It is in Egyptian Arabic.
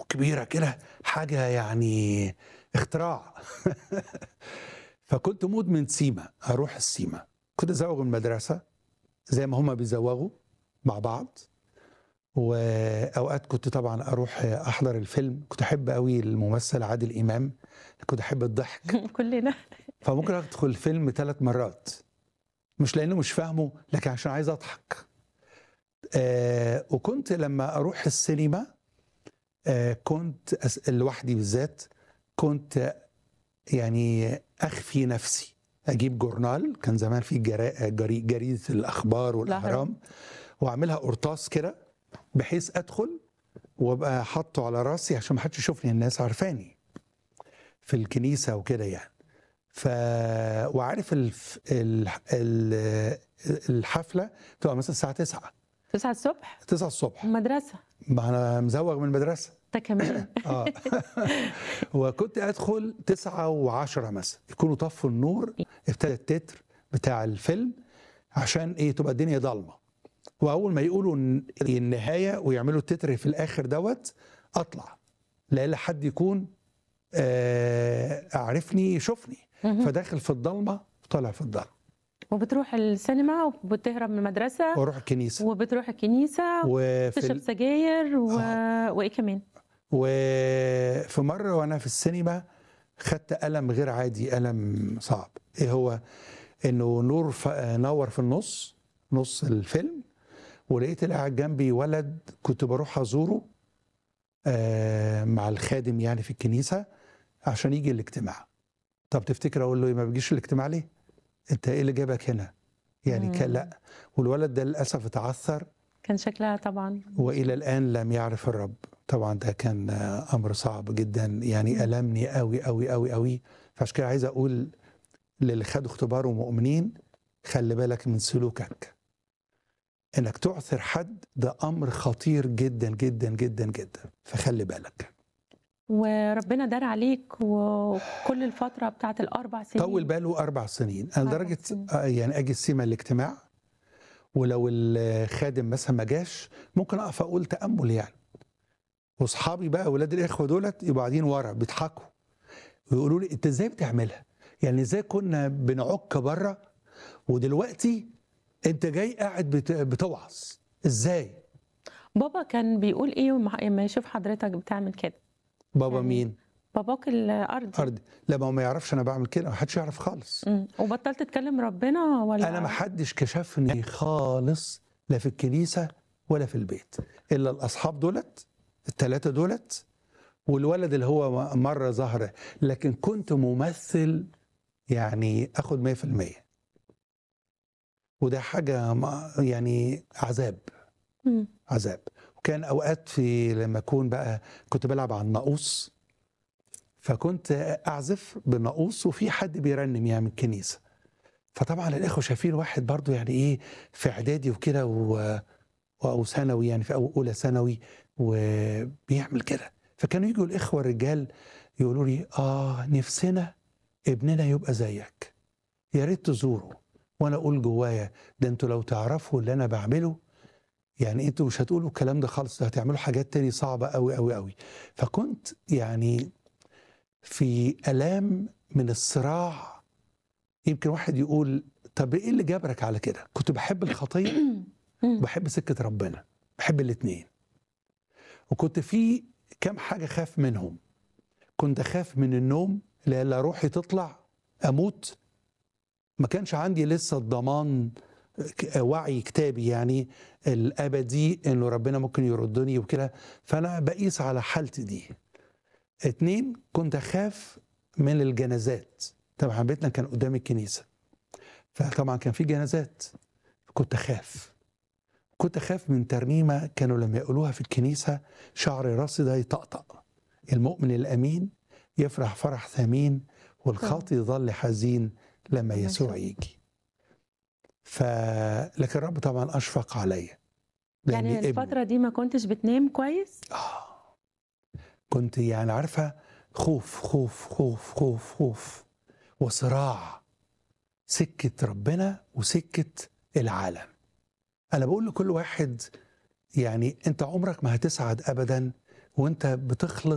وكبيره كده حاجه يعني اختراع فكنت مدمن سيما اروح السيما كنت ازوغ من المدرسه زي ما هما بيزوغوا مع بعض واوقات كنت طبعا اروح احضر الفيلم كنت احب قوي الممثل عادل امام كنت احب الضحك كلنا فممكن ادخل الفيلم ثلاث مرات مش لانه مش فاهمه لكن عشان عايز اضحك آه وكنت لما اروح السينما آه كنت أس- لوحدي بالذات كنت يعني اخفي نفسي اجيب جورنال كان زمان في جرا- جري- جريده الاخبار والاهرام واعملها قرطاس كده بحيث ادخل وابقى حاطه على راسي عشان ما حدش يشوفني الناس عارفاني في الكنيسه وكده يعني ف وعارف الف... ال... ال... الحفله بتبقى مثلا الساعه 9 9 الصبح 9 الصبح مدرسة ما انا مزوغ من المدرسه انت كمان اه وكنت ادخل تسعة وعشرة مثلا يكونوا طفوا النور ابتدى التتر بتاع الفيلم عشان ايه تبقى الدنيا ضلمه واول ما يقولوا الن- النهايه ويعملوا التتر في الاخر دوت اطلع لا حد يكون آه، عارفني يشوفني مهم. فداخل في الضلمه وطالع في الضلمه وبتروح السينما وبتهرب من المدرسة واروح الكنيسه وبتروح الكنيسة وفي تشرب ال... سجاير و... وايه كمان؟ وفي مره وانا في السينما خدت الم غير عادي الم صعب ايه هو انه نور ف... نور في النص نص الفيلم ولقيت اللي قاعد جنبي ولد كنت بروح ازوره آه مع الخادم يعني في الكنيسه عشان يجي الاجتماع طب تفتكر اقول له إيه، ما بيجيش الاجتماع ليه انت ايه اللي جابك هنا يعني كان مم. لا والولد ده للاسف اتعثر كان شكلها طبعا والى الان لم يعرف الرب طبعا ده كان آه، امر صعب جدا يعني مم. المني قوي قوي قوي قوي فعشان كده عايز اقول للي خدوا اختبار ومؤمنين خلي بالك من سلوكك انك تعثر حد ده امر خطير جدا جدا جدا جدا فخلي بالك وربنا دار عليك وكل الفترة بتاعت الأربع سنين طول باله اربع سنين انا أربع لدرجه سنين. آه، يعني اجي السيما الاجتماع ولو الخادم مثلا ما جاش ممكن اقف اقول تامل يعني واصحابي بقى اولاد الاخوه دولت يبقوا قاعدين ورا بيضحكوا ويقولوا لي انت ازاي بتعملها؟ يعني ازاي كنا بنعك بره ودلوقتي انت جاي قاعد بت- بتوعظ ازاي؟ بابا كان بيقول ايه ومع- لما يشوف حضرتك بتعمل كده بابا يعني مين؟ باباك الأرض ارضي لا ما هو ما يعرفش انا بعمل كده ما حدش يعرف خالص مم. وبطلت تكلم ربنا ولا انا ما حدش كشفني خالص لا في الكنيسه ولا في البيت الا الاصحاب دولت الثلاثه دولت والولد اللي هو مره ظهر لكن كنت ممثل يعني اخد 100% وده حاجه ما- يعني عذاب مم. عذاب وكان اوقات في لما اكون بقى كنت بلعب على الناقوس فكنت اعزف بالناقوس وفي حد بيرنم يعني من الكنيسه فطبعا الاخوه شايفين واحد برضو يعني ايه في اعدادي وكده و- او ثانوي يعني في أو اولى ثانوي وبيعمل كده فكانوا يجوا الاخوه الرجال يقولوا لي اه نفسنا ابننا يبقى زيك يا ريت تزوره وانا اقول جوايا ده انتوا لو تعرفوا اللي انا بعمله يعني انتوا مش هتقولوا الكلام ده خالص ده هتعملوا حاجات تاني صعبة قوي قوي قوي فكنت يعني في ألام من الصراع يمكن واحد يقول طب ايه اللي جبرك على كده كنت بحب الخطية مم. وبحب سكة ربنا بحب الاتنين وكنت في كام حاجة خاف منهم كنت أخاف من النوم لألا روحي تطلع أموت ما كانش عندي لسه الضمان ك- وعي كتابي يعني الابدي انه ربنا ممكن يردني وكده فانا بقيس على حالتي دي اتنين كنت اخاف من الجنازات طبعا بيتنا كان قدام الكنيسه فطبعا كان في جنازات كنت اخاف كنت اخاف من ترنيمه كانوا لما يقولوها في الكنيسه شعر راسي ده يطقطق المؤمن الامين يفرح فرح ثمين والخاطي يظل حزين لما لما يسوع يشوف. يجي ف لكن الرب طبعا اشفق عليا لأني يعني ابنه. الفترة دي ما كنتش بتنام كويس آه. كنت يعني عارفه خوف خوف خوف خوف خوف وصراع سكه ربنا وسكه العالم انا بقول لكل واحد يعني انت عمرك ما هتسعد ابدا وانت بتخلط